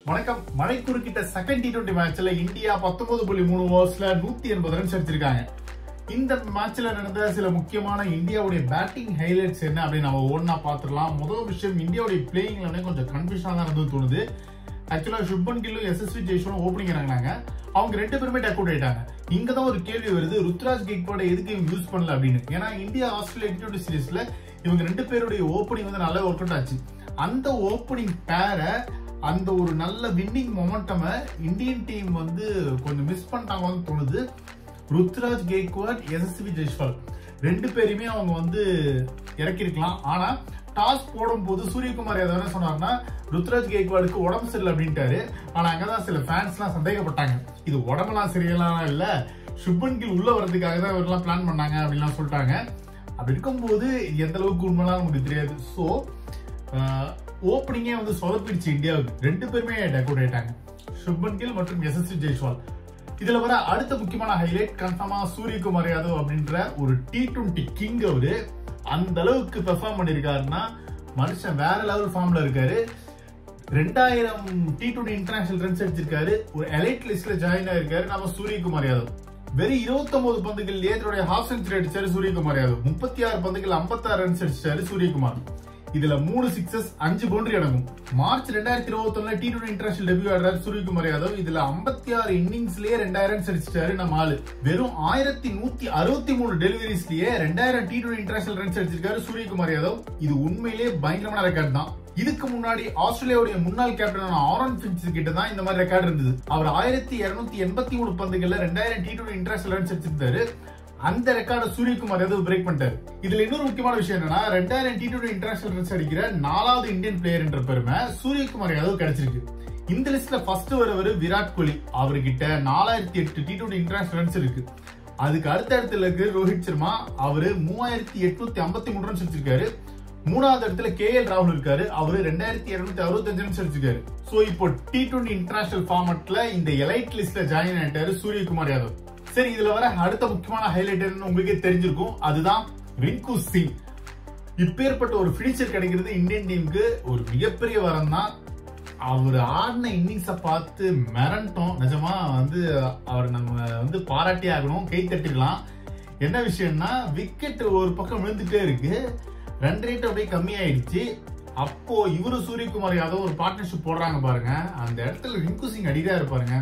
வணக்கம் மழை குறுக்கிட்ட செகண்ட் டி டுவெண்டி மேட்ச்ல இந்தியா பத்தொன்பது புள்ளி மூணு ஓவர்ஸ்ல நூத்தி எண்பது ரன்ஸ் அடிச்சிருக்காங்க இந்த மேட்ச்ல நடந்த சில முக்கியமான இந்தியாவுடைய பேட்டிங் ஹைலைட்ஸ் என்ன அப்படின்னு நம்ம ஒன்னா பாத்துடலாம் முதல் விஷயம் இந்தியாவுடைய பிளேயிங்ல கொஞ்சம் கன்ஃபியூஷனா தான் இருந்து தோணுது ஆக்சுவலா சுப்மன் கில்லும் எஸ்எஸ்வி ஜெய்ஸ்வரும் ஓப்பனிங் இறங்கினாங்க அவங்க ரெண்டு பேருமே டக் அவுட் ஆயிட்டாங்க இங்க தான் ஒரு கேள்வி வருது ருத்ராஜ் கெய்க்வாட எதுக்கு இவங்க யூஸ் பண்ணல அப்படின்னு ஏன்னா இந்தியா ஆஸ்திரேலியா டி சீரீஸ்ல இவங்க ரெண்டு பேருடைய ஓப்பனிங் வந்து நல்லா ஒர்க் அவுட் ஆச்சு அந்த ஓப்பனிங் பேரை அந்த ஒரு நல்ல வின்னிங் மொமெண்டம் இந்தியன் டீம் வந்து கொஞ்சம் மிஸ் பண்ணிட்டாங்கன்னு தோணுது ருத்ராஜ் கெய்க்வாட் எஸ்எஸ்வி ஜெய்ஸ்வால் ரெண்டு பேருமே அவங்க வந்து இறக்கிருக்கலாம் ஆனா டாஸ் போடும்போது சூரியகுமார் யாதவ் என்ன சொன்னார்னா ருத்ராஜ் கெய்க்வாடுக்கு உடம்பு சரியில்லை அப்படின்ட்டாரு ஆனா அங்கதான் சில ஃபேன்ஸ்லாம் சந்தேகப்பட்டாங்க இது உடம்பெல்லாம் சரியெல்லாம் இல்ல சுப்பன் கில் உள்ள வர்றதுக்காக தான் இவரெல்லாம் பிளான் பண்ணாங்க அப்படின்லாம் சொல்லிட்டாங்க அப்படி இருக்கும்போது இது எந்த அளவுக்கு உண்மைலாம் நமக்கு தெரியாது ஸோ ஓப்பனிங்கே வந்து சொதப்பிடுச்சு இந்தியாவுக்கு ரெண்டு பேருமே டக் அவுட் ஆயிட்டாங்க சுப்மன் கில் மற்றும் எஸ்எஸ்வி ஜெய்ஸ்வால் இதுல வர அடுத்த முக்கியமான ஹைலைட் கன்ஃபார்மா சூரியகுமார் யாதவ் அப்படின்ற ஒரு டி டுவெண்ட்டி கிங் அவரு அந்த அளவுக்கு பெர்ஃபார்ம் பண்ணிருக்காருன்னா மனுஷன் வேற லெவல் ஃபார்ம்ல இருக்காரு ரெண்டாயிரம் டி டுவெண்ட்டி இன்டர்நேஷனல் ரன்ஸ் அடிச்சிருக்காரு ஒரு எலைட் லிஸ்ட்ல ஜாயின் ஆயிருக்காரு நம்ம சூரியகுமார் யாதவ் வெறும் இருபத்தொன்பது பந்துகள்லயே தன்னுடைய ஹாஃப் செஞ்சுரி அடிச்சாரு சூரியகுமார் யாதவ் முப்பத்தி ஆறு பந்துகள் ஐம்பத்தாறு ரன்ஸ் அடிச்சாரு சூரியகுமார் இதுல மூணு சிக்ஸஸ் அஞ்சு பவுண்டரி அடங்கும் மார்ச் ரெண்டாயிரத்தி இருபத்தி ஒண்ணுல டி டுவெண்டி இன்டர்நேஷனல் டெபியூ ஆடுறாரு சூரியகுமார் யாதவ் இதுல ஐம்பத்தி ஆறு இன்னிங்ஸ்லயே ரெண்டாயிரம் ரன்ஸ் அடிச்சிட்டாரு நம்ம ஆளு வெறும் ஆயிரத்தி நூத்தி அறுபத்தி மூணு டெலிவரிஸ்லயே ரெண்டாயிரம் டி டுவெண்டி இன்டர்நேஷனல் ரன்ஸ் அடிச்சிருக்காரு சூரியகுமார் யாதவ் இது உண்மையிலேயே பயங்கரமான ரெக்கார்ட் தான் இதுக்கு முன்னாடி ஆஸ்திரேலியாவுடைய முன்னாள் கேப்டனான ஆரன் பின்ச் கிட்ட தான் இந்த மாதிரி ரெக்கார்ட் இருந்தது அவர் ஆயிரத்தி இருநூத்தி எண்பத்தி மூணு பந்துகள்ல ரெண்டாயிரம் டி டுவெண்டி இன்டர்நேஷனல் ரன்ஸ் அடிச்சிருந்தாரு அந்த ரெக்கார்டை சூரியகுமார் யாதவ் பிரேக் பண்ணிட்டாரு இதுல இன்னொரு முக்கியமான விஷயம் என்னன்னா ரெண்டாயிரம் டி டுவெண்டி இன்டர்நேஷனல் ரன்ஸ் அடிக்கிற நாலாவது இந்தியன் பிளேயர் என்ற பெருமை சூரியகுமார் யாதவ் கிடைச்சிருக்கு இந்த லிஸ்ட்ல ஃபர்ஸ்ட் வரவர் விராட் கோலி அவர்கிட்ட நாலாயிரத்தி எட்டு டி டுவெண்டி இன்டர்நேஷனல் ரன்ஸ் இருக்கு அதுக்கு அடுத்த இடத்துல இருக்கு ரோஹித் சர்மா அவரு மூவாயிரத்தி எட்நூத்தி ஐம்பத்தி மூணு ரன்ஸ் அடிச்சிருக்காரு மூணாவது இடத்துல கே எல் ராகுல் இருக்காரு அவரு ரெண்டாயிரத்தி இருநூத்தி அறுபத்தஞ்சு ரன்ஸ் அடிச்சிருக்காரு சோ இப்போ டி டுவெண்டி இன்டர்நேஷனல் ஃபார்மட்ல இந்த எலைட் லிஸ்ட்ல ஜாயின் ஆயிட்டாரு சூரியகுமார் யாதவ் சரி இதுல வர அடுத்த முக்கியமான ஹைலைட் என்னன்னு உங்களுக்கே தெரிஞ்சிருக்கும் அதுதான் ரிங்கு சிங் இப்பேற்பட்ட ஒரு பினிஷர் கிடைக்கிறது இந்தியன் டீமுக்கு ஒரு மிகப்பெரிய வரம் தான் அவர் ஆடின இன்னிங்ஸ பார்த்து மிரண்டோம் நிஜமா வந்து அவர் நம்ம வந்து பாராட்டி ஆகணும் கை தட்டிடலாம் என்ன விஷயம்னா விக்கெட் ஒரு பக்கம் விழுந்துட்டே இருக்கு ரன் ரேட் அப்படியே கம்மியாயிடுச்சு அப்போ இவரு சூரியகுமார் யாதவ் ஒரு பார்ட்னர்ஷிப் போடுறாங்க பாருங்க அந்த இடத்துல ரிங்கு சிங் அடிதான் இருப்பாருங்க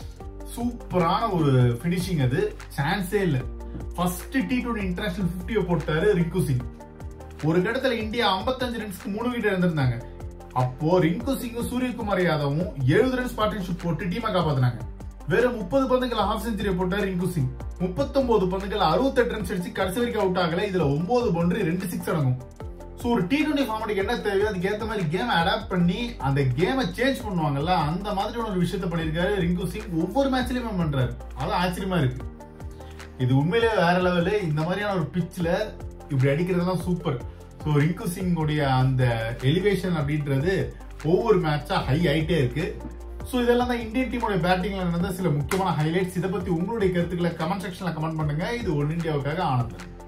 சூப்பரான ஒரு பினிஷிங் அது சான்ஸே இல்ல ஃபர்ஸ்ட் டி டுவெண்டி இன்டர்நேஷனல் பிப்டியை போட்டாரு ரிங்கு சிங் ஒரு கடத்துல இந்தியா 55 ரன்ஸ்க்கு மூணு விக்கெட் இருந்திருந்தாங்க அப்போ ரிங்கு சிங்கும் சூரியகுமார் யாதவும் எழுபது ரன்ஸ் பார்ட்னர்ஷிப் போட்டு டீமை காப்பாத்தினாங்க வெறும் முப்பது பந்துகள் ஹாஃப் செஞ்சுரி போட்டார் ரிங்கு சிங் முப்பத்தொன்பது பந்துகள் அறுபத்தெட்டு ரன்ஸ் அடிச்சு கடைசி வரைக்கும் அவுட் ஆகல இதுல ஒன்பது பவுண்டரி ரெண்டு சிக்ஸ் அடங்கும் ஸோ ஒரு டி டுவெண்டி ஃபார்மேட்டுக்கு என்ன தேவையோ அதுக்கு ஏற்ற மாதிரி கேம் அடாப்ட் பண்ணி அந்த கேமை சேஞ்ச் பண்ணுவாங்கல்ல அந்த மாதிரியான ஒரு விஷயத்த பண்ணியிருக்காரு ரிங்கு சிங் ஒவ்வொரு மேட்ச்லயுமே பண்றாரு அது ஆச்சரியமா இருக்கு இது உண்மையிலே வேற லெவலு இந்த மாதிரியான ஒரு பிச்சில் இப்படி அடிக்கிறதுலாம் சூப்பர் ஸோ ரிங்கு சிங்கோடைய அந்த எலிவேஷன் அப்படின்றது ஒவ்வொரு மேட்சா ஹை ஆயிட்டே இருக்கு ஸோ இதெல்லாம் தான் இந்தியன் டீமோட பேட்டிங்ல நடந்த சில முக்கியமான ஹைலைட்ஸ் இதை பத்தி உங்களுடைய கருத்துக்களை கமெண்ட் செக்ஷன்ல கமெண்ட் பண்ணுங்க இது ஒன் இந்தியாவுக்காக ஆனந்தம்